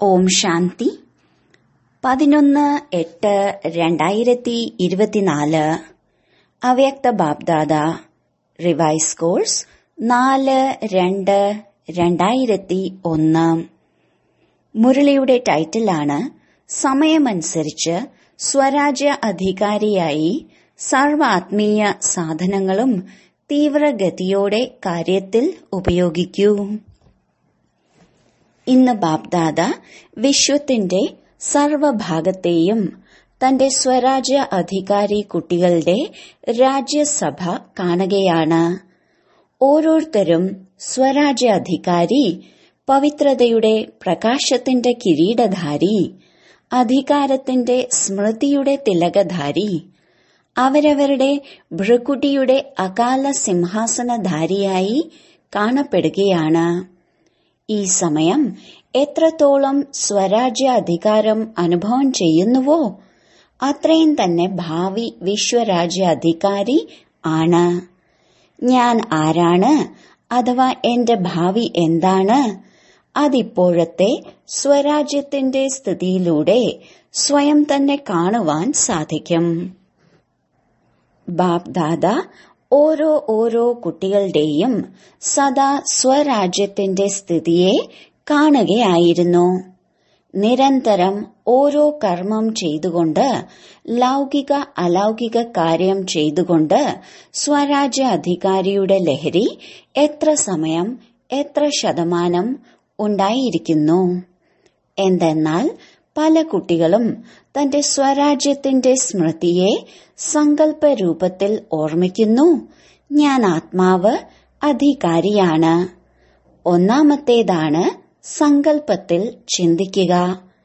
ഓം ശാന്തി പതിനൊന്ന് എട്ട് രണ്ടായിരത്തി ഇരുപത്തിനാല് അവ്യക്ത ബാബ്ദാദ റിവൈസ് കോഴ്സ് നാല് രണ്ട് രണ്ടായിരത്തി ഒന്ന് മുരളിയുടെ ടൈറ്റിലാണ് സമയമനുസരിച്ച് സ്വരാജ്യ അധികാരിയായി സർവാത്മീയ സാധനങ്ങളും തീവ്രഗതിയോടെ കാര്യത്തിൽ ഉപയോഗിക്കൂ ഇന്ന് ബാബ്ദാദ വിശ്വത്തിന്റെ സർവഭാഗത്തെയും തന്റെ സ്വരാജ്യ അധികാരി കുട്ടികളുടെ രാജ്യസഭ കാണുകയാണ് ഓരോരുത്തരും സ്വരാജ്യ അധികാരി പവിത്രതയുടെ പ്രകാശത്തിന്റെ കിരീടധാരി അധികാരത്തിന്റെ സ്മൃതിയുടെ തിലകധാരി അവരവരുടെ ഭൃകുട്ടിയുടെ അകാല സിംഹാസനധാരിയായി കാണപ്പെടുകയാണ് ഈ സമയം എത്രത്തോളം സ്വരാജ്യ അധികാരം അനുഭവം ചെയ്യുന്നുവോ അത്രയും തന്നെ ഭാവി വിശ്വരാജ്യ അധികാരി ആണ് ഞാൻ ആരാണ് അഥവാ എന്റെ ഭാവി എന്താണ് അതിപ്പോഴത്തെ സ്വരാജ്യത്തിന്റെ സ്ഥിതിയിലൂടെ സ്വയം തന്നെ കാണുവാൻ സാധിക്കും ബാബ്ദാദ ഓരോ ഓരോ കുട്ടികളുടെയും സദാ സ്വരാജ്യത്തിന്റെ സ്ഥിതിയെ കാണുകയായിരുന്നു നിരന്തരം ഓരോ കർമ്മം ചെയ്തുകൊണ്ട് ലൗകിക അലൗകിക കാര്യം ചെയ്തുകൊണ്ട് സ്വരാജ്യ അധികാരിയുടെ ലഹരി എത്ര സമയം എത്ര ശതമാനം ഉണ്ടായിരിക്കുന്നു എന്തെന്നാൽ പല കുട്ടികളും തന്റെ സ്വരാജ്യത്തിന്റെ സ്മൃതിയെ സങ്കല്പ രൂപത്തിൽ ഓർമ്മിക്കുന്നു ഞാൻ ആത്മാവ് അധികാരിയാണ് ഒന്നാമത്തേതാണ് സങ്കല്പത്തിൽ ചിന്തിക്കുക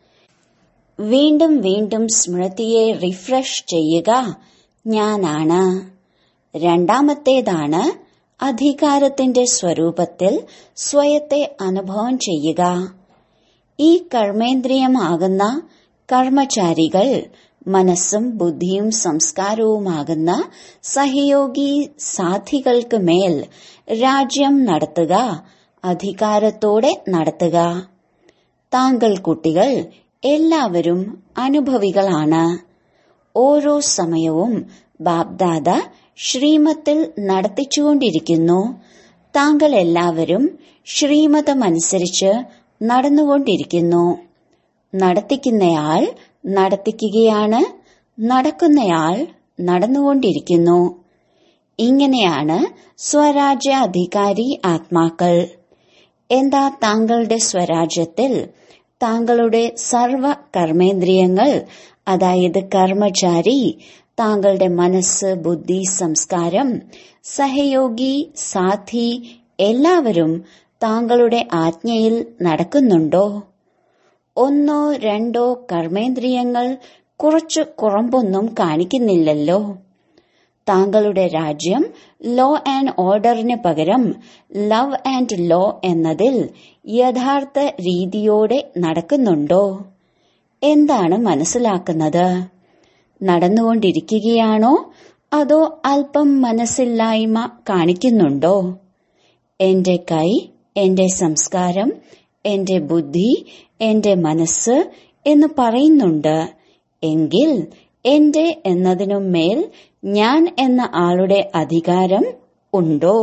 വീണ്ടും വീണ്ടും സ്മൃതിയെ റിഫ്രഷ് ചെയ്യുക ഞാനാണ് രണ്ടാമത്തേതാണ് അധികാരത്തിന്റെ സ്വരൂപത്തിൽ സ്വയത്തെ അനുഭവം ചെയ്യുക ഈ കർമ്മേന്ദ്രിയമാകുന്ന കർമ്മചാരികൾ മനസ്സും ബുദ്ധിയും സംസ്കാരവുമാകുന്ന സഹയോഗി സാധികൾക്ക് മേൽ രാജ്യം നടത്തുക അധികാരത്തോടെ നടത്തുക താങ്കൾ കുട്ടികൾ എല്ലാവരും അനുഭവികളാണ് ഓരോ സമയവും ബാബ്ദാദ ശ്രീമത്തിൽ നടത്തിച്ചുകൊണ്ടിരിക്കുന്നു താങ്കൾ എല്ലാവരും ശ്രീമതമനുസരിച്ച് നടന്നുകൊണ്ടിരിക്കുന്നു നടത്തിക്കുന്നയാൾ നടത്തിക്കുകയാണ് നടക്കുന്നയാൾ നടന്നുകൊണ്ടിരിക്കുന്നു ഇങ്ങനെയാണ് സ്വരാജ്യ അധികാരി ആത്മാക്കൾ എന്താ താങ്കളുടെ സ്വരാജ്യത്തിൽ താങ്കളുടെ സർവ കർമ്മേന്ദ്രിയങ്ങൾ അതായത് കർമ്മചാരി താങ്കളുടെ മനസ്സ് ബുദ്ധി സംസ്കാരം സഹയോഗി സാധി എല്ലാവരും താങ്കളുടെ ആജ്ഞയിൽ നടക്കുന്നുണ്ടോ ഒന്നോ രണ്ടോ കർമ്മേന്ദ്രിയങ്ങൾ കുറച്ച് കുറമ്പൊന്നും കാണിക്കുന്നില്ലല്ലോ താങ്കളുടെ രാജ്യം ലോ ആൻഡ് ഓർഡറിന് പകരം ലവ് ആൻഡ് ലോ എന്നതിൽ യഥാർത്ഥ രീതിയോടെ നടക്കുന്നുണ്ടോ എന്താണ് മനസ്സിലാക്കുന്നത് നടന്നുകൊണ്ടിരിക്കുകയാണോ അതോ അല്പം മനസ്സില്ലായ്മ കാണിക്കുന്നുണ്ടോ എന്റെ കൈ എന്റെ സംസ്കാരം എന്റെ ബുദ്ധി എന്റെ മനസ്സ് എന്ന് പറയുന്നുണ്ട് എങ്കിൽ എന്റെ എന്നതിനും മേൽ ഞാൻ എന്ന ആളുടെ അധികാരം ഉണ്ടോ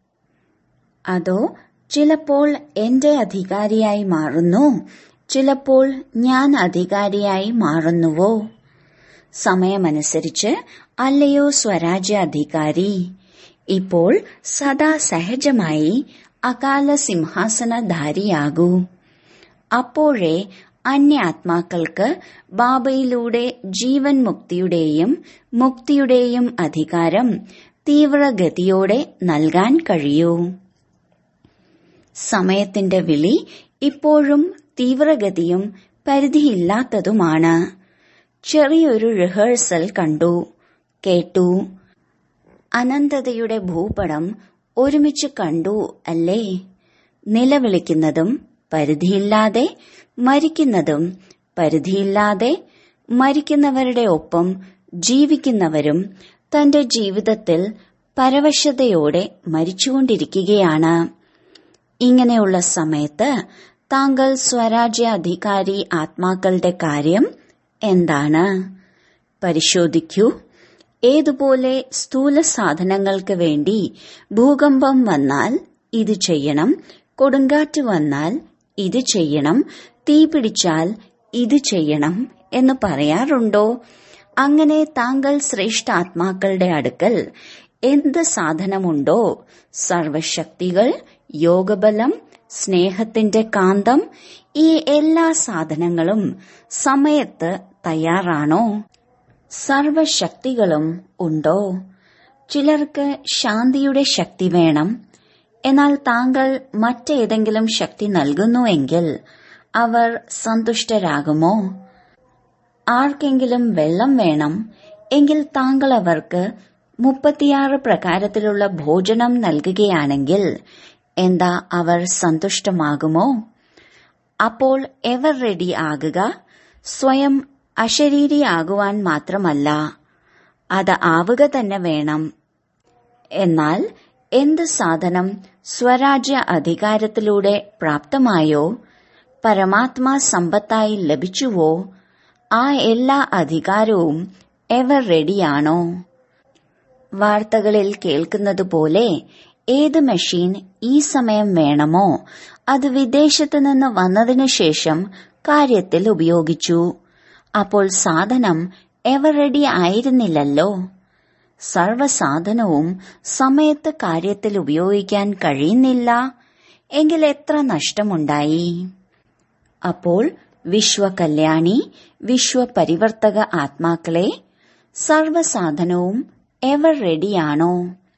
അതോ ചിലപ്പോൾ എന്റെ അധികാരിയായി മാറുന്നു ചിലപ്പോൾ ഞാൻ അധികാരിയായി മാറുന്നുവോ സമയമനുസരിച്ച് അല്ലയോ സ്വരാജ്യ അധികാരി ഇപ്പോൾ സദാ സഹജമായി അകാല സിംഹാസനധാരിയാകൂ അപ്പോഴേ അന്യാത്മാക്കൾക്ക് ബാബയിലൂടെ ജീവൻ മുക്തിയുടെയും മുക്തിയുടെയും അധികാരം തീവ്രഗതിയോടെ നൽകാൻ കഴിയൂ സമയത്തിന്റെ വിളി ഇപ്പോഴും തീവ്രഗതിയും പരിധിയില്ലാത്തതുമാണ് ചെറിയൊരു റിഹേഴ്സൽ കണ്ടു കേട്ടു അനന്തതയുടെ ഭൂപടം ഒരുമിച്ച് കണ്ടു അല്ലേ നിലവിളിക്കുന്നതും പരിധിയില്ലാതെ മരിക്കുന്നതും പരിധിയില്ലാതെ മരിക്കുന്നവരുടെ ഒപ്പം ജീവിക്കുന്നവരും തന്റെ ജീവിതത്തിൽ പരവശതയോടെ മരിച്ചുകൊണ്ടിരിക്കുകയാണ് ഇങ്ങനെയുള്ള സമയത്ത് താങ്കൾ സ്വരാജ്യ അധികാരി ആത്മാക്കളുടെ കാര്യം എന്താണ് പരിശോധിക്കൂ ഏതുപോലെ സ്ഥൂല സാധനങ്ങൾക്ക് വേണ്ടി ഭൂകമ്പം വന്നാൽ ഇത് ചെയ്യണം കൊടുങ്കാറ്റ് വന്നാൽ ഇത് ചെയ്യണം തീ പിടിച്ചാൽ ഇത് ചെയ്യണം എന്ന് പറയാറുണ്ടോ അങ്ങനെ താങ്കൾ ശ്രേഷ്ഠാത്മാക്കളുടെ അടുക്കൽ എന്ത് സാധനമുണ്ടോ സർവശക്തികൾ യോഗബലം സ്നേഹത്തിന്റെ കാന്തം ഈ എല്ലാ സാധനങ്ങളും സമയത്ത് തയ്യാറാണോ സർവശക്തികളും ഉണ്ടോ ചിലർക്ക് ശാന്തിയുടെ ശക്തി വേണം എന്നാൽ താങ്കൾ മറ്റേതെങ്കിലും ശക്തി നൽകുന്നുവെങ്കിൽ അവർ സന്തുഷ്ടരാകുമോ ആർക്കെങ്കിലും വെള്ളം വേണം എങ്കിൽ താങ്കൾ അവർക്ക് മുപ്പത്തിയാറ് പ്രകാരത്തിലുള്ള ഭോജനം നൽകുകയാണെങ്കിൽ എന്താ അവർ സന്തുഷ്ടമാകുമോ അപ്പോൾ എവർ റെഡി ആകുക സ്വയം അശരീരിയാകുവാൻ മാത്രമല്ല അത് ആവുക തന്നെ വേണം എന്നാൽ എന്ത് സാധനം സ്വരാജ്യ അധികാരത്തിലൂടെ പ്രാപ്തമായോ പരമാത്മാ സമ്പത്തായി ലഭിച്ചുവോ ആ എല്ലാ അധികാരവും എവർ റെഡിയാണോ വാർത്തകളിൽ കേൾക്കുന്നതുപോലെ ഏത് മെഷീൻ ഈ സമയം വേണമോ അത് വിദേശത്ത് നിന്ന് വന്നതിനു ശേഷം കാര്യത്തിൽ ഉപയോഗിച്ചു അപ്പോൾ സാധനം എവർ റെഡി ആയിരുന്നില്ലല്ലോ സർവസാധനവും സമയത്ത് കാര്യത്തിൽ ഉപയോഗിക്കാൻ കഴിയുന്നില്ല എങ്കിൽ എത്ര നഷ്ടമുണ്ടായി അപ്പോൾ വിശ്വകല്യാണി വിശ്വപരിവർത്തക ആത്മാക്കളെ സർവസാധനവും എവർ റെഡിയാണോ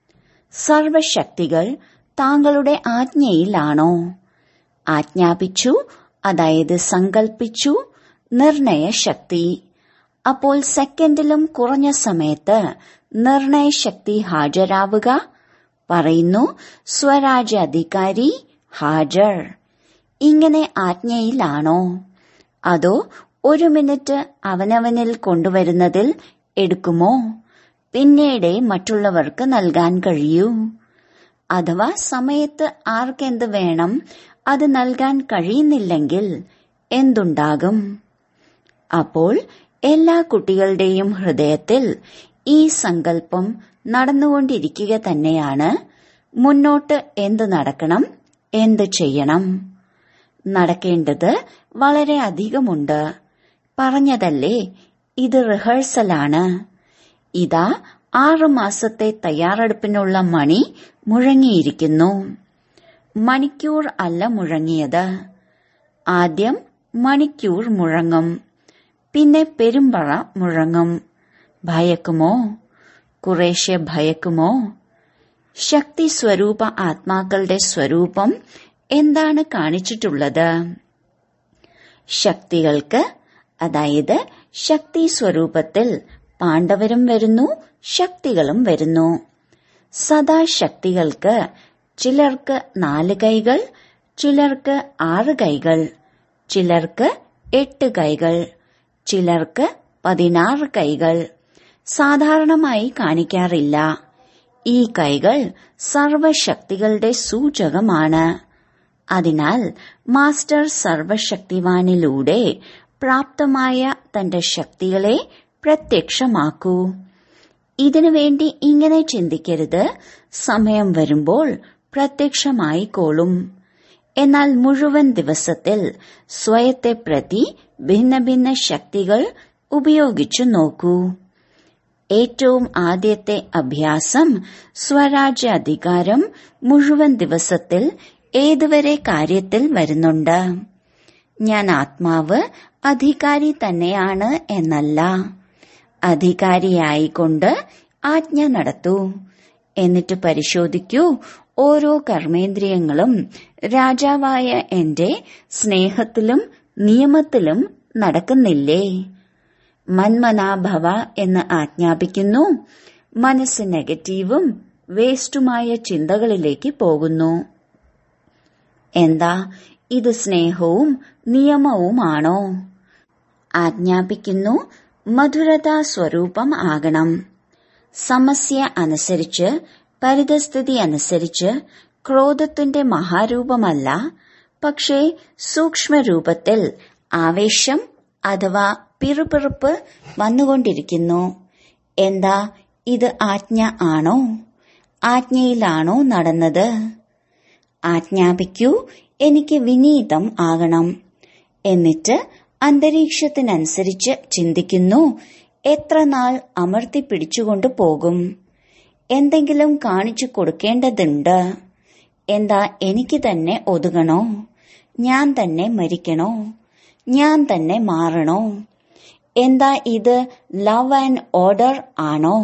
സർവശക്തികൾ താങ്കളുടെ ആജ്ഞയിലാണോ ആജ്ഞാപിച്ചു അതായത് സങ്കൽപ്പിച്ചു നിർണയശക്തി അപ്പോൾ സെക്കൻഡിലും കുറഞ്ഞ സമയത്ത് നിർണയശക്തി ഹാജരാവുക പറയുന്നു സ്വരാജ്യാധികാരി ഹാജർ ഇങ്ങനെ ആജ്ഞയിലാണോ അതോ ഒരു മിനിറ്റ് അവനവനിൽ കൊണ്ടുവരുന്നതിൽ എടുക്കുമോ പിന്നീടേ മറ്റുള്ളവർക്ക് നൽകാൻ കഴിയൂ അഥവാ സമയത്ത് ആർക്കെന്ത് വേണം അത് നൽകാൻ കഴിയുന്നില്ലെങ്കിൽ എന്തുണ്ടാകും അപ്പോൾ എല്ലാ കുട്ടികളുടെയും ഹൃദയത്തിൽ ഈ സങ്കല്പം നടന്നുകൊണ്ടിരിക്കുക തന്നെയാണ് മുന്നോട്ട് എന്ത് നടക്കണം എന്ത് ചെയ്യണം നടക്കേണ്ടത് വളരെ അധികമുണ്ട് പറഞ്ഞതല്ലേ ഇത് റിഹേഴ്സലാണ് ഇതാ ആറു മാസത്തെ തയ്യാറെടുപ്പിനുള്ള മണി മുഴങ്ങിയിരിക്കുന്നു മണിക്കൂർ അല്ല മുഴങ്ങിയത് ആദ്യം മണിക്കൂർ മുഴങ്ങും പിന്നെ പെരുമ്പറ മുഴങ്ങും ഭയക്കുമോ കുറേശ്ശെ ഭയക്കുമോ ശക്തി സ്വരൂപ ആത്മാക്കളുടെ സ്വരൂപം എന്താണ് കാണിച്ചിട്ടുള്ളത് ശക്തികൾക്ക് അതായത് ശക്തി സ്വരൂപത്തിൽ പാണ്ഡവരും വരുന്നു ശക്തികളും വരുന്നു സദാ ശക്തികൾക്ക് ചിലർക്ക് നാല് കൈകൾ ചിലർക്ക് ആറ് കൈകൾ ചിലർക്ക് എട്ട് കൈകൾ ചിലർക്ക് പതിനാറ് കൈകൾ സാധാരണമായി കാണിക്കാറില്ല ഈ കൈകൾ സർവശക്തികളുടെ സൂചകമാണ് അതിനാൽ മാസ്റ്റർ സർവശക്തിവാനിലൂടെ പ്രാപ്തമായ തന്റെ ശക്തികളെ പ്രത്യക്ഷമാക്കൂ ഇതിനുവേണ്ടി ഇങ്ങനെ ചിന്തിക്കരുത് സമയം വരുമ്പോൾ പ്രത്യക്ഷമായിക്കോളും എന്നാൽ മുഴുവൻ ദിവസത്തിൽ സ്വയത്തെ പ്രതി ഭിന്ന ഭിന്ന ശക്തികൾ ഉപയോഗിച്ചു നോക്കൂ ഏറ്റവും ആദ്യത്തെ അഭ്യാസം സ്വരാജ്യ അധികാരം മുഴുവൻ ദിവസത്തിൽ ഏതുവരെ കാര്യത്തിൽ വരുന്നുണ്ട് ഞാൻ ആത്മാവ് അധികാരി തന്നെയാണ് എന്നല്ല അധികാരിയായിക്കൊണ്ട് ആജ്ഞ നടത്തൂ എന്നിട്ട് പരിശോധിക്കൂ ഓരോ കർമ്മേന്ദ്രിയങ്ങളും രാജാവായ എന്റെ സ്നേഹത്തിലും നിയമത്തിലും നടക്കുന്നില്ലേ മന്മനാഭവ എന്ന് ആജ്ഞാപിക്കുന്നു മനസ്സ് നെഗറ്റീവും വേസ്റ്റുമായ ചിന്തകളിലേക്ക് പോകുന്നു എന്താ ഇത് സ്നേഹവും നിയമവുമാണോ ആജ്ഞാപിക്കുന്നു മധുരതാ സ്വരൂപം ആകണം സമസ്യ അനുസരിച്ച് പരിതസ്ഥിതി അനുസരിച്ച് ക്രോധത്തിന്റെ മഹാരൂപമല്ല പക്ഷേ സൂക്ഷ്മരൂപത്തിൽ ആവേശം അഥവാ പിറുപിറുപ്പ് വന്നുകൊണ്ടിരിക്കുന്നു എന്താ ഇത് ആജ്ഞ ആണോ ആജ്ഞയിലാണോ നടന്നത് ആജ്ഞാപിക്കൂ എനിക്ക് വിനീതം ആകണം എന്നിട്ട് അന്തരീക്ഷത്തിനനുസരിച്ച് ചിന്തിക്കുന്നു എത്ര നാൾ അമർത്തി പിടിച്ചുകൊണ്ട് പോകും എന്തെങ്കിലും കാണിച്ചു കൊടുക്കേണ്ടതുണ്ട് എന്താ എനിക്ക് തന്നെ ഒതുങ്ങണോ ഞാൻ തന്നെ മരിക്കണോ ഞാൻ തന്നെ മാറണോ എന്താ ഇത് ലവ് ആൻഡ് ഓർഡർ ആണോ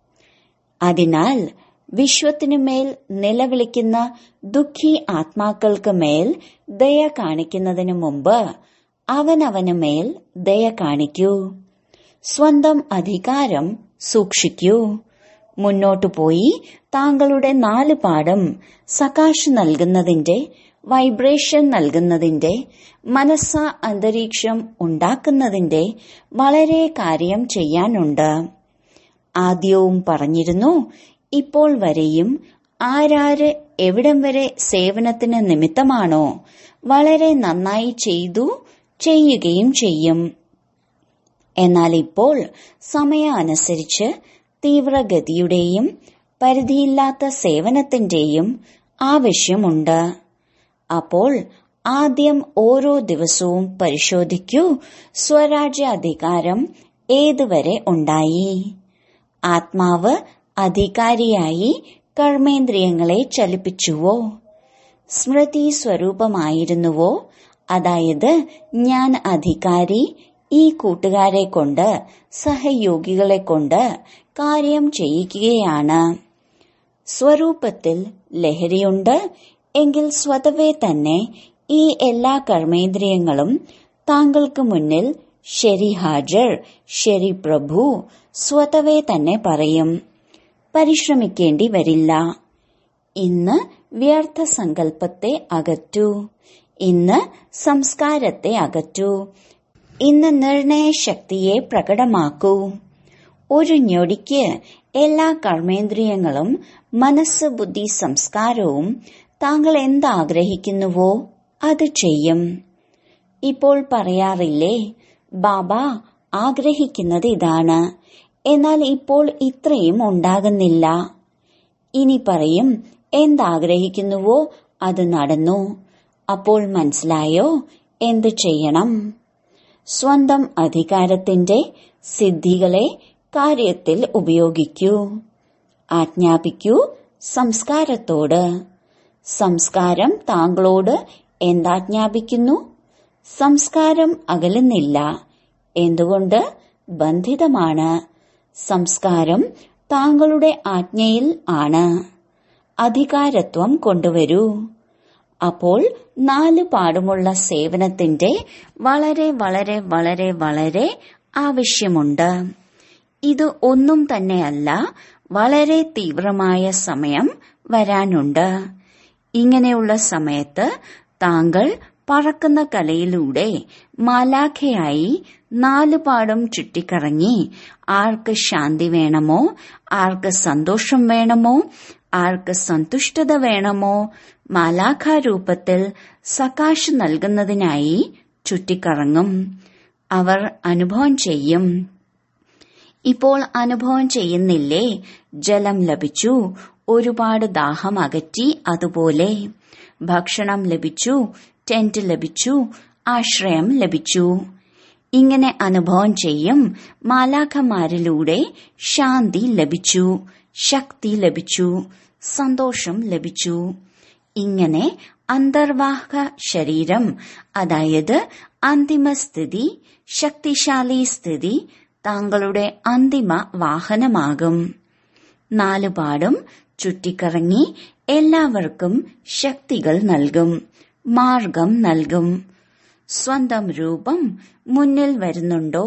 അതിനാൽ വിശ്വത്തിനുമേൽ നിലവിളിക്കുന്ന ദുഃഖി ആത്മാക്കൾക്ക് മേൽ ദയ കാണിക്കുന്നതിനു മുമ്പ് അവനവന് മേൽ ദയ കാണിക്കൂ സ്വന്തം അധികാരം സൂക്ഷിക്കൂ മുന്നോട്ടു പോയി താങ്കളുടെ നാല് പാഠം സകാശ് നൽകുന്നതിന്റെ വൈബ്രേഷൻ നൽകുന്നതിന്റെ മനസ്സ അന്തരീക്ഷം ഉണ്ടാക്കുന്നതിന്റെ വളരെ കാര്യം ചെയ്യാനുണ്ട് ആദ്യവും പറഞ്ഞിരുന്നു ഇപ്പോൾ വരെയും ആരാര് എവിടം വരെ സേവനത്തിന് നിമിത്തമാണോ വളരെ നന്നായി ചെയ്തു ചെയ്യുകയും ചെയ്യും എന്നാൽ ഇപ്പോൾ സമയാനുസരിച്ച് തീവ്രഗതിയുടെയും പരിധിയില്ലാത്ത സേവനത്തിന്റെയും ആവശ്യമുണ്ട് അപ്പോൾ ആദ്യം ഓരോ ദിവസവും പരിശോധിക്കൂ സ്വരാജ്യാധികാരം ഏതുവരെ ഉണ്ടായി ആത്മാവ് അധികാരിയായി കർമ്മേന്ദ്രിയങ്ങളെ ചലിപ്പിച്ചുവോ സ്മൃതി സ്വരൂപമായിരുന്നുവോ അതായത് ഞാൻ അധികാരി ഈ കൂട്ടുകാരെ കൊണ്ട് സഹയോഗികളെ കൊണ്ട് കാര്യം ചെയ്യിക്കുകയാണ് സ്വരൂപത്തിൽ ലഹരിയുണ്ട് എങ്കിൽ സ്വതവേ തന്നെ ഈ എല്ലാ കർമ്മേന്ദ്രിയങ്ങളും താങ്കൾക്ക് മുന്നിൽ ശരി ഹാജർ ശരി പ്രഭു സ്വതവേ തന്നെ പറയും പരിശ്രമിക്കേണ്ടി വരില്ല ഇന്ന് വ്യർത്ഥ സങ്കല്പത്തെ അകറ്റൂ ഇന്ന് സംസ്കാരത്തെ അകറ്റൂ ഇന്ന് നിർണയശക്തിയെ പ്രകടമാക്കൂ ഒരു ഞൊടിക്ക് എല്ലാ കർമ്മേന്ദ്രിയങ്ങളും മനസ്സ് ബുദ്ധി സംസ്കാരവും താങ്കൾ എന്താഗ്രഹിക്കുന്നുവോ അത് ചെയ്യും ഇപ്പോൾ പറയാറില്ലേ ബാബ ആഗ്രഹിക്കുന്നത് ഇതാണ് എന്നാൽ ഇപ്പോൾ ഇത്രയും ഉണ്ടാകുന്നില്ല ഇനി പറയും എന്താഗ്രഹിക്കുന്നുവോ അത് നടന്നു അപ്പോൾ മനസ്സിലായോ എന്ത് ചെയ്യണം സ്വന്തം അധികാരത്തിന്റെ സിദ്ധികളെ കാര്യത്തിൽ ഉപയോഗിക്കൂ ആജ്ഞാപിക്കൂ സംസ്കാരത്തോട് സംസ്കാരം താങ്കളോട് എന്താജ്ഞാപിക്കുന്നു സംസ്കാരം അകലുന്നില്ല എന്തുകൊണ്ട് ബന്ധിതമാണ് സംസ്കാരം താങ്കളുടെ ആജ്ഞയിൽ ആണ് അധികാരത്വം കൊണ്ടുവരൂ അപ്പോൾ നാല് പാടുമുള്ള സേവനത്തിന്റെ വളരെ വളരെ വളരെ വളരെ ആവശ്യമുണ്ട് ഇത് ഒന്നും തന്നെയല്ല വളരെ തീവ്രമായ സമയം വരാനുണ്ട് ഇങ്ങനെയുള്ള സമയത്ത് താങ്കൾ പറക്കുന്ന കലയിലൂടെ മാലാഖയായി നാല് പാടും ചുറ്റിക്കറങ്ങി ആർക്ക് ശാന്തി വേണമോ ആർക്ക് സന്തോഷം വേണമോ ആർക്ക് സന്തുഷ്ടത വേണമോ മാലാഖാരൂപത്തിൽ സകാശ് നൽകുന്നതിനായി ചുറ്റിക്കറങ്ങും അവർ അനുഭവം ചെയ്യും ഇപ്പോൾ അനുഭവം ചെയ്യുന്നില്ലേ ജലം ലഭിച്ചു ഒരുപാട് ദാഹം അകറ്റി അതുപോലെ ഭക്ഷണം ലഭിച്ചു ടെന്റ് ലഭിച്ചു ആശ്രയം ലഭിച്ചു ഇങ്ങനെ അനുഭവം ചെയ്യും മാലാഖമാരിലൂടെ ശാന്തി ലഭിച്ചു ശക്തി ലഭിച്ചു സന്തോഷം ലഭിച്ചു ഇങ്ങനെ അന്തർവാഹക ശരീരം അതായത് അന്തിമ സ്ഥിതി ശക്തിശാലി സ്ഥിതി താങ്കളുടെ അന്തിമ വാഹനമാകും നാലുപാടും ചുറ്റിക്കറങ്ങി എല്ലാവർക്കും ശക്തികൾ നൽകും മാർഗം നൽകും സ്വന്തം രൂപം മുന്നിൽ വരുന്നുണ്ടോ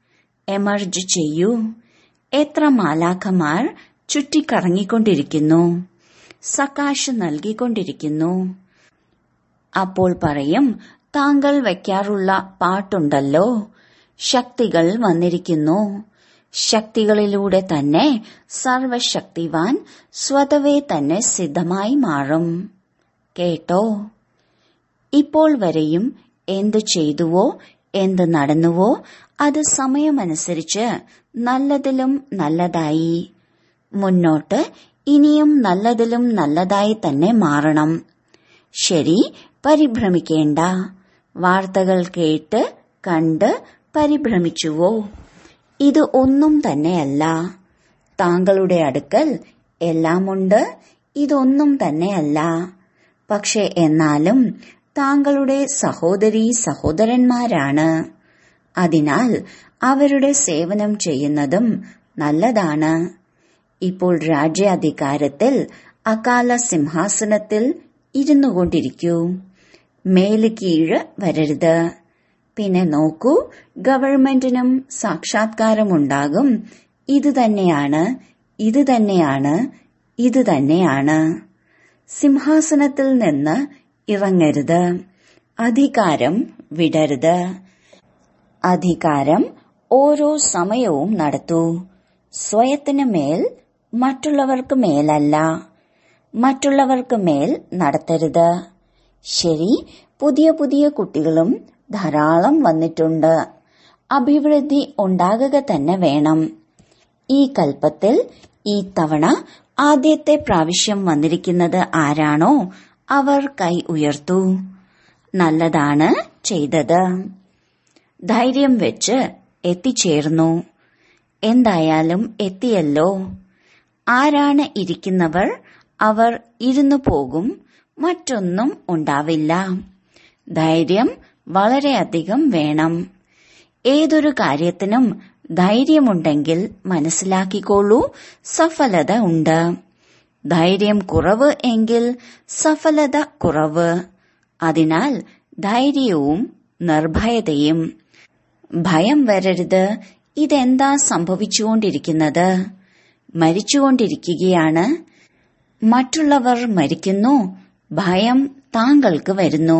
എമർജ് ചെയ്യൂ എത്ര മാലാഖമാർ ചുറ്റിക്കറങ്ങിക്കൊണ്ടിരിക്കുന്നു സകാശ് നൽകിക്കൊണ്ടിരിക്കുന്നു അപ്പോൾ പറയും താങ്കൾ വയ്ക്കാറുള്ള പാട്ടുണ്ടല്ലോ ശക്തികൾ വന്നിരിക്കുന്നു ശക്തികളിലൂടെ തന്നെ സർവശക്തിവാൻ സ്വതവേ തന്നെ സിദ്ധമായി മാറും കേട്ടോ ഇപ്പോൾ വരെയും എന്തു ചെയ്തുവോ എന്ത് നടന്നുവോ അത് സമയമനുസരിച്ച് നല്ലതിലും നല്ലതായി മുന്നോട്ട് ഇനിയും നല്ലതിലും നല്ലതായി തന്നെ മാറണം ശരി പരിഭ്രമിക്കേണ്ട വാർത്തകൾ കേട്ട് കണ്ട് പരിഭ്രമിച്ചുവോ ഇത് ഒന്നും തന്നെയല്ല താങ്കളുടെ അടുക്കൽ എല്ലാമുണ്ട് ഇതൊന്നും തന്നെയല്ല പക്ഷെ എന്നാലും താങ്കളുടെ സഹോദരീ സഹോദരന്മാരാണ് അതിനാൽ അവരുടെ സേവനം ചെയ്യുന്നതും നല്ലതാണ് ഇപ്പോൾ രാജ്യാധികാരത്തിൽ അകാല സിംഹാസനത്തിൽ ഇരുന്നു കൊണ്ടിരിക്കൂ മേല് കീഴ് വരരുത് പിന്നെ നോക്കൂ ഗവൺമെന്റിനും സാക്ഷാത്കാരമുണ്ടാകും ഇത് തന്നെയാണ് ഇത് തന്നെയാണ് ഇത് തന്നെയാണ് സിംഹാസനത്തിൽ നിന്ന് ഇറങ്ങരുത് അധികാരം വിടരുത് അധികാരം ഓരോ സമയവും നടത്തൂ സ്വയത്തിന് മേൽ മറ്റുള്ളവർക്ക് മേലല്ല മറ്റുള്ളവർക്ക് മേൽ നടത്തരുത് ശരി പുതിയ പുതിയ കുട്ടികളും ധാരാളം വന്നിട്ടുണ്ട് അഭിവൃദ്ധി ഉണ്ടാകുക തന്നെ വേണം ഈ കൽപ്പത്തിൽ ഈ തവണ ആദ്യത്തെ പ്രാവശ്യം വന്നിരിക്കുന്നത് ആരാണോ അവർ കൈ ഉയർത്തു നല്ലതാണ് ചെയ്തത് ധൈര്യം വെച്ച് എത്തിച്ചേർന്നു എന്തായാലും എത്തിയല്ലോ ആരാണ് ഇരിക്കുന്നവർ അവർ ഇരുന്നു പോകും മറ്റൊന്നും ഉണ്ടാവില്ല ധൈര്യം വളരെയധികം വേണം ഏതൊരു കാര്യത്തിനും ധൈര്യമുണ്ടെങ്കിൽ മനസ്സിലാക്കിക്കോളൂ സഫലത ഉണ്ട് ധൈര്യം കുറവ് എങ്കിൽ സഫലത കുറവ് അതിനാൽ ധൈര്യവും നിർഭയതയും ഭയം വരരുത് ഇതെന്താ സംഭവിച്ചുകൊണ്ടിരിക്കുന്നത് മരിച്ചുകൊണ്ടിരിക്കുകയാണ് മറ്റുള്ളവർ മരിക്കുന്നു ഭയം താങ്കൾക്ക് വരുന്നു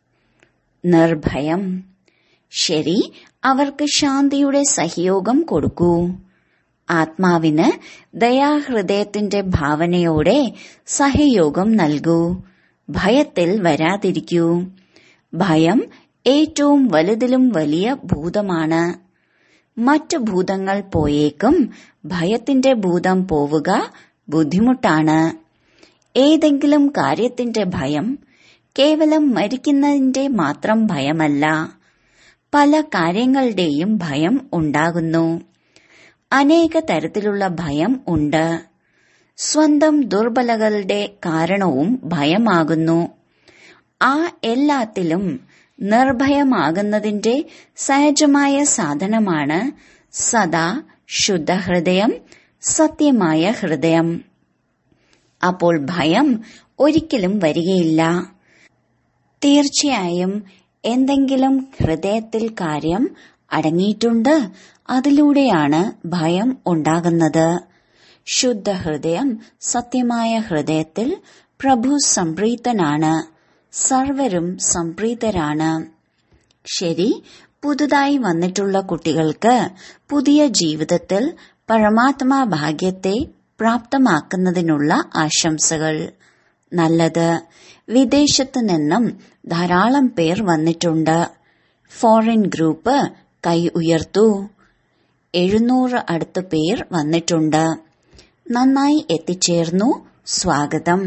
നിർഭയം ശരി അവർക്ക് ശാന്തിയുടെ സഹയോഗം കൊടുക്കൂ ആത്മാവിന് ദയാഹൃദയത്തിന്റെ ഭാവനയോടെ സഹയോഗം നൽകൂ ഭയത്തിൽ വരാതിരിക്കൂ ഭയം ഏറ്റവും വലുതിലും വലിയ ഭൂതമാണ് മറ്റു ഭൂതങ്ങൾ പോയേക്കും ഭയത്തിന്റെ ഭൂതം പോവുക ബുദ്ധിമുട്ടാണ് ഏതെങ്കിലും കാര്യത്തിന്റെ ഭയം കേവലം മരിക്കുന്നതിന്റെ മാത്രം ഭയമല്ല പല കാര്യങ്ങളുടെയും ഭയം ഉണ്ടാകുന്നു അനേക തരത്തിലുള്ള ഭയം ഉണ്ട് സ്വന്തം ദുർബലകളുടെ കാരണവും ഭയമാകുന്നു ആ എല്ലാത്തിലും നിർഭയമാകുന്നതിന്റെ സഹജമായ സാധനമാണ് സദാ ശുദ്ധഹൃദയം സത്യമായ ഹൃദയം അപ്പോൾ ഭയം ഒരിക്കലും വരികയില്ല തീർച്ചയായും എന്തെങ്കിലും ഹൃദയത്തിൽ കാര്യം അടങ്ങിയിട്ടുണ്ട് അതിലൂടെയാണ് ഭയം ഉണ്ടാകുന്നത് ശുദ്ധ ഹൃദയം സത്യമായ ഹൃദയത്തിൽ പ്രഭു സംപ്രീതനാണ് സർവരും സംപ്രീതരാണ് ശരി പുതുതായി വന്നിട്ടുള്ള കുട്ടികൾക്ക് പുതിയ ജീവിതത്തിൽ പരമാത്മാ ഭാഗ്യത്തെ പ്രാപ്തമാക്കുന്നതിനുള്ള ആശംസകൾ നല്ലത് വിദേശത്തു നിന്നും ധാരാളം പേർ വന്നിട്ടുണ്ട് ഫോറിൻ ഗ്രൂപ്പ് കൈ ഉയർത്തു എഴുന്നൂറ് അടുത്ത പേർ വന്നിട്ടുണ്ട് നന്നായി എത്തിച്ചേർന്നു സ്വാഗതം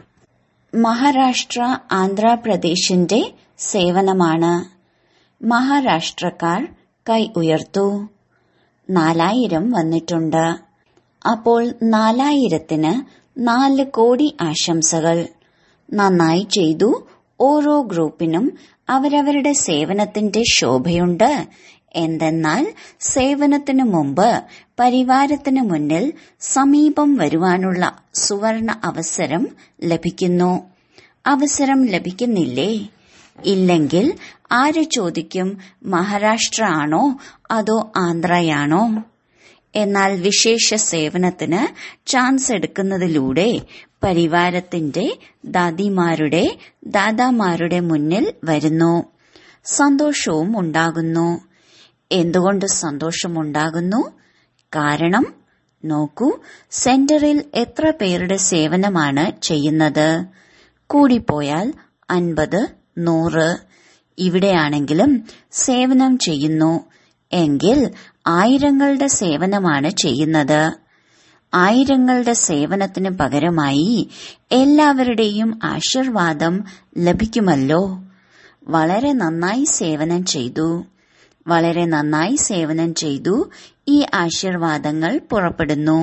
മഹാരാഷ്ട്ര ആന്ധ്രാപ്രദേശിന്റെ സേവനമാണ് മഹാരാഷ്ട്രക്കാർ കൈ ഉയർത്തു നാലായിരം വന്നിട്ടുണ്ട് അപ്പോൾ നാലായിരത്തിന് നാല് കോടി ആശംസകൾ നന്നായി ചെയ്തു ഓരോ ഗ്രൂപ്പിനും അവരവരുടെ സേവനത്തിന്റെ ശോഭയുണ്ട് എന്തെന്നാൽ സേവനത്തിനു മുമ്പ് പരിവാരത്തിനു മുന്നിൽ സമീപം വരുവാനുള്ള സുവർണ അവസരം ലഭിക്കുന്നു അവസരം ലഭിക്കുന്നില്ലേ ഇല്ലെങ്കിൽ ആര് ചോദിക്കും മഹാരാഷ്ട്ര ആണോ അതോ ആന്ധ്രയാണോ എന്നാൽ വിശേഷ സേവനത്തിന് ചാൻസ് എടുക്കുന്നതിലൂടെ പരിവാരത്തിന്റെ ദാദിമാരുടെ ദാദാമാരുടെ മുന്നിൽ വരുന്നു സന്തോഷവും ഉണ്ടാകുന്നു എന്തുകൊണ്ട് സന്തോഷമുണ്ടാകുന്നു കാരണം നോക്കൂ സെന്ററിൽ എത്ര പേരുടെ സേവനമാണ് ചെയ്യുന്നത് കൂടിപ്പോയാൽ അൻപത് നൂറ് ഇവിടെയാണെങ്കിലും സേവനം ചെയ്യുന്നു എങ്കിൽ ആയിരങ്ങളുടെ സേവനമാണ് ചെയ്യുന്നത് ആയിരങ്ങളുടെ സേവനത്തിന് പകരമായി എല്ലാവരുടെയും ആശീർവാദം ലഭിക്കുമല്ലോ വളരെ നന്നായി സേവനം ചെയ്തു വളരെ നന്നായി സേവനം ചെയ്തു ഈ ആശീർവാദങ്ങൾ പുറപ്പെടുന്നു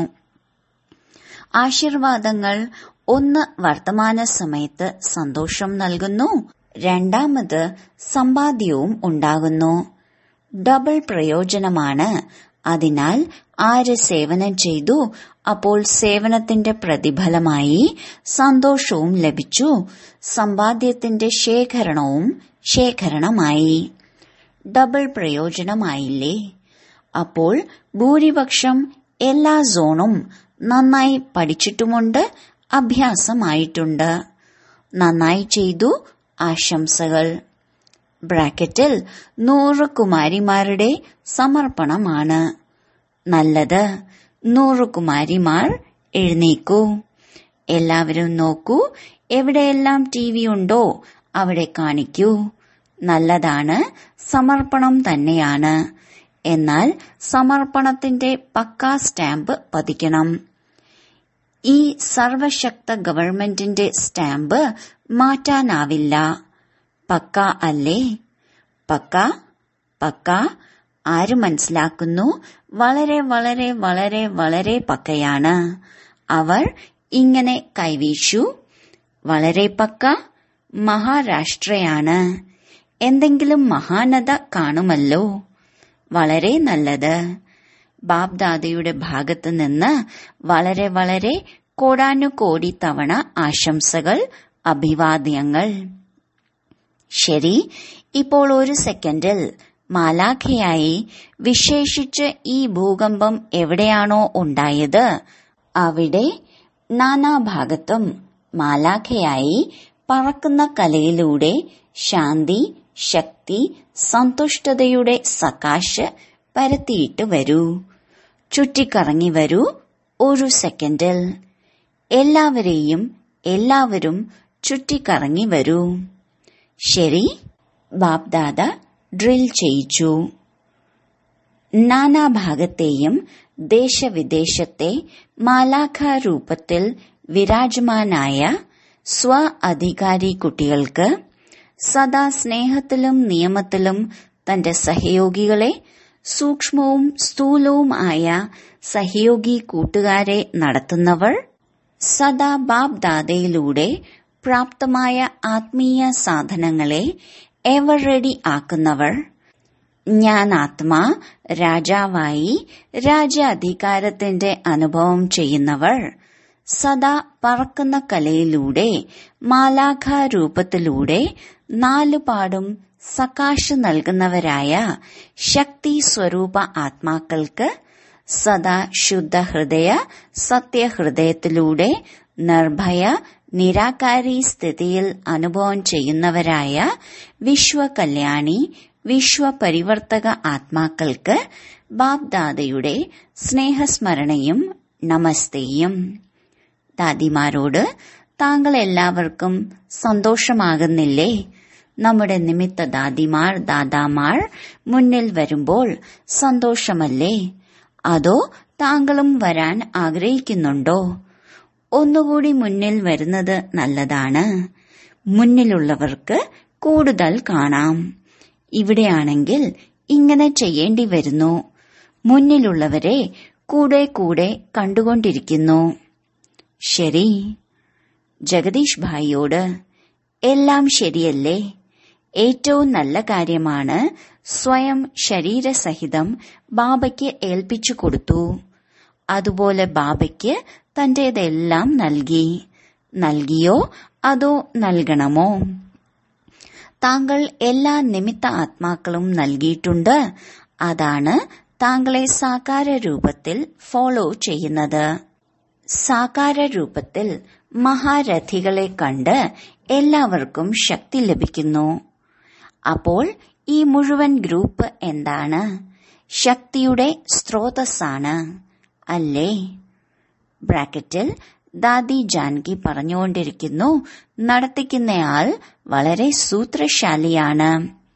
ആശീർവാദങ്ങൾ ഒന്ന് വർത്തമാന സമയത്ത് സന്തോഷം നൽകുന്നു രണ്ടാമത് സമ്പാദ്യവും ഉണ്ടാകുന്നു ഡബിൾ പ്രയോജനമാണ് അതിനാൽ ആര് സേവനം ചെയ്തു അപ്പോൾ സേവനത്തിന്റെ പ്രതിഫലമായി സന്തോഷവും ലഭിച്ചു സമ്പാദ്യത്തിന്റെ ശേഖരണവും ശേഖരണമായി ഡബിൾ പ്രയോജനമായില്ലേ അപ്പോൾ ഭൂരിപക്ഷം എല്ലാ സോണും നന്നായി പഠിച്ചിട്ടുമുണ്ട് അഭ്യാസമായിട്ടുണ്ട് നന്നായി ചെയ്തു ആശംസകൾ ബ്രാക്കറ്റിൽ നൂറ് കുമാരിമാരുടെ സമർപ്പണമാണ് നല്ലത് നൂറ് കുമാരിമാർ എഴുന്നേക്കൂ എല്ലാവരും നോക്കൂ എവിടെയെല്ലാം ടി വി ഉണ്ടോ അവിടെ കാണിക്കൂ നല്ലതാണ് സമർപ്പണം തന്നെയാണ് എന്നാൽ സമർപ്പണത്തിന്റെ പക്കാ സ്റ്റാമ്പ് പതിക്കണം ഈ സർവശക്ത ഗവൺമെന്റിന്റെ സ്റ്റാമ്പ് മാറ്റാനാവില്ല പക്ക അല്ലേ പക്ക പക്ക ആര് മനസ്സിലാക്കുന്നു വളരെ വളരെ വളരെ വളരെ പക്കയാണ് അവർ ഇങ്ങനെ കൈവീശു വളരെ പക്ക മഹാരാഷ്ട്രയാണ് എന്തെങ്കിലും മഹാനത കാണുമല്ലോ വളരെ നല്ലത് ബാബ്ദാദയുടെ ഭാഗത്തു നിന്ന് വളരെ വളരെ കോടാനുകോടി തവണ ആശംസകൾ അഭിവാദ്യങ്ങൾ ശരി ഇപ്പോൾ ഒരു സെക്കൻഡിൽ മാലാഖയായി വിശേഷിച്ച് ഈ ഭൂകമ്പം എവിടെയാണോ ഉണ്ടായത് അവിടെ നാനാഭാഗത്തും മാലാഖയായി പറക്കുന്ന കലയിലൂടെ ശാന്തി ശക്തി സന്തുഷ്ടതയുടെ സകാശ് പരത്തിയിട്ട് വരൂ ചുറ്റിക്കറങ്ങി വരൂ ഒരു സെക്കൻഡിൽ എല്ലാവരെയും എല്ലാവരും ചുറ്റിക്കറങ്ങി വരൂ ശരി ബാപ്ദാദ ഡ്രിൽ ചെയ്യിച്ചു നാനാഭാഗത്തെയും ദേശവിദേശത്തെ മാലാഖ രൂപത്തിൽ വിരാജമാനായ സ്വ അധികാരി കുട്ടികൾക്ക് സദാ സ്നേഹത്തിലും നിയമത്തിലും തന്റെ സഹയോഗികളെ സൂക്ഷ്മവും സ്ഥൂലവും ആയ സഹയോഗി കൂട്ടുകാരെ നടത്തുന്നവർ സദാ ബാബ് ദാദയിലൂടെ പ്രാപ്തമായ ആത്മീയ സാധനങ്ങളെ എവർ റെഡി ആക്കുന്നവർ ഞാൻ ആത്മാ രാജാവായി രാജ്യാധികാരത്തിന്റെ അനുഭവം ചെയ്യുന്നവർ സദാ പറക്കുന്ന കലയിലൂടെ മാലാഖ രൂപത്തിലൂടെ നാലുപാടും സകാശ് നൽകുന്നവരായ ശക്തി സ്വരൂപ ആത്മാക്കൾക്ക് സദാ ശുദ്ധ ഹൃദയ സത്യഹൃദയത്തിലൂടെ നിർഭയ നിരാകാരി സ്ഥിതിയിൽ അനുഭവം ചെയ്യുന്നവരായ വിശ്വകല്യാണി വിശ്വപരിവർത്തക ആത്മാക്കൾക്ക് ബാബ്ദാദയുടെ സ്നേഹസ്മരണയും നമസ്തേയും ദാദിമാരോട് താങ്കൾ എല്ലാവർക്കും സന്തോഷമാകുന്നില്ലേ നമ്മുടെ നിമിത്ത ദാദിമാർ ദാദാമാർ മുന്നിൽ വരുമ്പോൾ സന്തോഷമല്ലേ അതോ താങ്കളും വരാൻ ആഗ്രഹിക്കുന്നുണ്ടോ ഒന്നുകൂടി മുന്നിൽ വരുന്നത് നല്ലതാണ് മുന്നിലുള്ളവർക്ക് കൂടുതൽ കാണാം ഇവിടെയാണെങ്കിൽ ഇങ്ങനെ ചെയ്യേണ്ടി വരുന്നു മുന്നിലുള്ളവരെ കൂടെ കൂടെ കണ്ടുകൊണ്ടിരിക്കുന്നു ശരി ജഗദീഷ് ഭായിയോട് എല്ലാം ശരിയല്ലേ ഏറ്റവും നല്ല കാര്യമാണ് സ്വയം ശരീരസഹിതം ബാബയ്ക്ക് ഏൽപ്പിച്ചു കൊടുത്തു അതുപോലെ ബാബയ്ക്ക് തന്റേതെല്ലാം നൽകി നൽകിയോ അതോ നൽകണമോ താങ്കൾ എല്ലാ നിമിത്ത ആത്മാക്കളും നൽകിയിട്ടുണ്ട് അതാണ് താങ്കളെ സാകാര രൂപത്തിൽ ഫോളോ ചെയ്യുന്നത് സാകാര രൂപത്തിൽ മഹാരഥികളെ കണ്ട് എല്ലാവർക്കും ശക്തി ലഭിക്കുന്നു അപ്പോൾ ഈ മുഴുവൻ ഗ്രൂപ്പ് എന്താണ് ശക്തിയുടെ സ്രോതസ്സാണ് അല്ലേ ബ്രാക്കറ്റിൽ ദാദി ജാൻകി പറഞ്ഞുകൊണ്ടിരിക്കുന്നു നടത്തിക്കുന്നയാൾ വളരെ സൂത്രശാലിയാണ്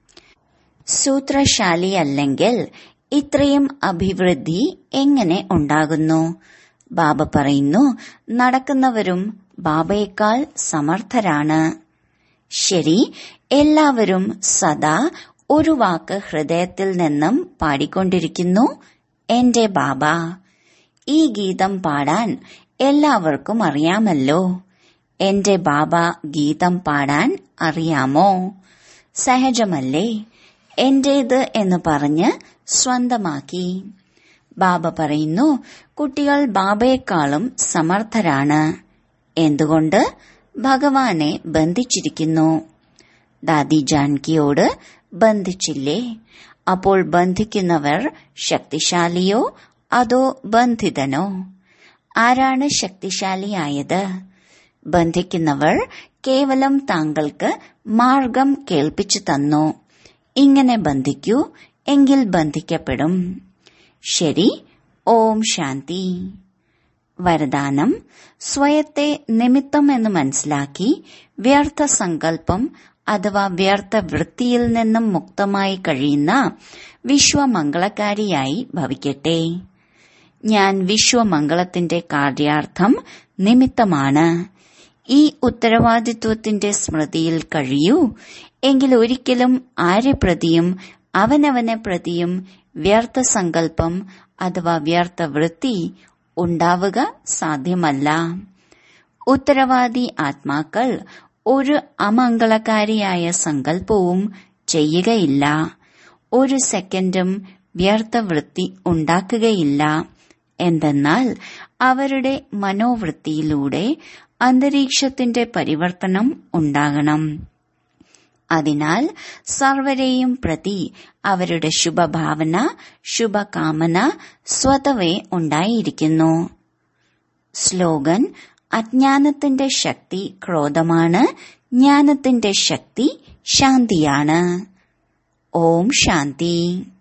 സൂത്രശാലി അല്ലെങ്കിൽ ഇത്രയും അഭിവൃദ്ധി എങ്ങനെ ഉണ്ടാകുന്നു ബാബ പറയുന്നു നടക്കുന്നവരും ബാബയേക്കാൾ സമർത്ഥരാണ് ശരി എല്ലാവരും സദാ ഒരു വാക്ക് ഹൃദയത്തിൽ നിന്നും പാടിക്കൊണ്ടിരിക്കുന്നു എന്റെ ബാബ ഈ ഗീതം പാടാൻ എല്ലാവർക്കും അറിയാമല്ലോ എന്റെ ബാബ ഗീതം പാടാൻ അറിയാമോ സഹജമല്ലേ എന്റേത് എന്ന് പറഞ്ഞ് സ്വന്തമാക്കി ബാബ പറയുന്നു കുട്ടികൾ ബാബയെക്കാളും സമർത്ഥരാണ് എന്തുകൊണ്ട് ഭഗവാനെ ബന്ധിച്ചിരിക്കുന്നു ദാദി ജാൻകിയോട് ബന്ധിച്ചില്ലേ അപ്പോൾ ബന്ധിക്കുന്നവർ ശക്തിശാലിയോ അതോ ബന്ധിതനോ ആരാണ് ശക്തിശാലിയായത് ബന്ധിക്കുന്നവർ കേവലം താങ്കൾക്ക് മാർഗം കേൾപ്പിച്ചു തന്നു ഇങ്ങനെ ബന്ധിക്കൂ എങ്കിൽ ബന്ധിക്കപ്പെടും ശരി ഓം ശാന്തി വരദാനം സ്വയത്തെ നിമിത്തം എന്ന് മനസ്സിലാക്കി വ്യർത്ഥ സങ്കല്പം അഥവാ വ്യർത്ഥ വൃത്തിയിൽ നിന്നും മുക്തമായി കഴിയുന്ന വിശ്വമംഗളകാരിയായി ഭവിക്കട്ടെ ഞാൻ വിശ്വമംഗളത്തിന്റെ കാര്യാർത്ഥം നിമിത്തമാണ് ഈ ഉത്തരവാദിത്വത്തിന്റെ സ്മൃതിയിൽ കഴിയൂ എങ്കിൽ ഒരിക്കലും ആരെ പ്രതിയും അവനവനെ പ്രതിയും വ്യർത്ഥ സങ്കല്പം അഥവാ വ്യർത്ഥ വൃത്തി ഉണ്ടാവുക സാധ്യമല്ല ഉത്തരവാദി ആത്മാക്കൾ ഒരു അമംഗളകാരിയായ സങ്കല്പവും ചെയ്യുകയില്ല ഒരു സെക്കൻഡും വ്യർത്ഥ വൃത്തി ഉണ്ടാക്കുകയില്ല എന്തെന്നാൽ അവരുടെ മനോവൃത്തിയിലൂടെ അന്തരീക്ഷത്തിന്റെ പരിവർത്തനം ഉണ്ടാകണം അതിനാൽ സർവരെയും പ്രതി അവരുടെ ശുഭഭാവന ശുഭകാമന സ്വതവേ ഉണ്ടായിരിക്കുന്നു സ്ലോഗൻ അജ്ഞാനത്തിന്റെ ശക്തി ക്രോധമാണ് ജ്ഞാനത്തിന്റെ ശക്തി ശാന്തിയാണ് ഓം ശാന്തി